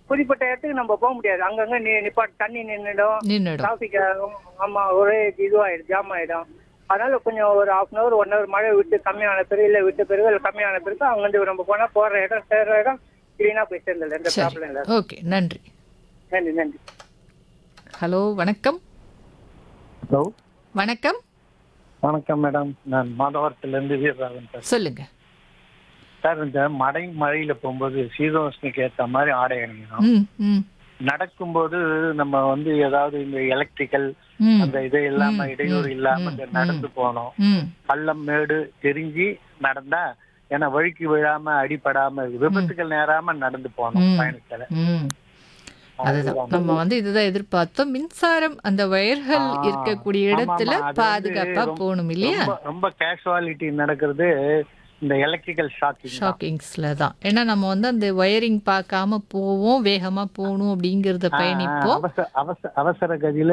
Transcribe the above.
குறிப்பிட்ட இடத்துக்கு நம்ம போக முடியாது அங்கங்க நி நிப்பாட்டு தண்ணி நின்றுடும் நின்னுடும் டிராஃபிக் ஆமா ஒரே இதுவாயிடும் ஜாம் ஆயிடும் அதனால கொஞ்சம் ஒரு half an hour one hour மழை விட்டு கம்மியான பிறகு இல்லை விட்ட பிறகு இல்லை கம்மியான பிறகு அங்கிருந்து நம்ம போனா போற இடம் சேர்ற இடம் கிளீனா போய் சேர்ந்தது எந்த சரி ப்ராப்ளம் இல்லை ஓகே நன்றி நன்றி நன்றி ஹலோ வணக்கம் ஹலோ வணக்கம் வணக்கம் மேடம் நான் மாதவரத்துலேருந்து வீரராகவன் சார் சொல்லுங்க சார் இந்த மடை மழையில போகும்போது சீதோஷ்ணுக்கு ஏற்ற மாதிரி ஆடை அணியணும் ம் ம் நடக்கும்போது நம்ம வந்து ஏதாவது இந்த எலக்ட்ரிக்கல் ம் அந்த இது இல்லாம ம், இடையூறு ம், இல்லாம ம், இந்த நடந்து போகணும் ம் பள்ளம் மேடு தெரிஞ்சு நடந்தா ஏன்னா வழுக்கி விழாம அடிபடாம விபத்துகள் நேராம நடந்து போகணும் ம். பயணத்துல ம் அதுதான் நம்ம வந்து இதுதான் எதிர்பார்த்தோம் மின்சாரம் அந்த வயர்கள் ஆ, இருக்கக்கூடிய ஆமா, இடத்துல ஆமா, அது வந்து பாதுகாப்பா ரொம்ப- போகணும் இல்லையா ரொம்ப ரொம்ப கேஷுவாலிட்டி நடக்கிறது இந்த எலக்ட்ரிக்கல் ஷாக்கிங் ஷாக்கிங்ஸ்ல தான் ஏன்னா நம்ம வந்து அந்த வயரிங் பார்க்காம போவோம் வேகமா போகணும் அப்படிங்கறத பயணிப்போம் அவசர அவசர அவசர கதியில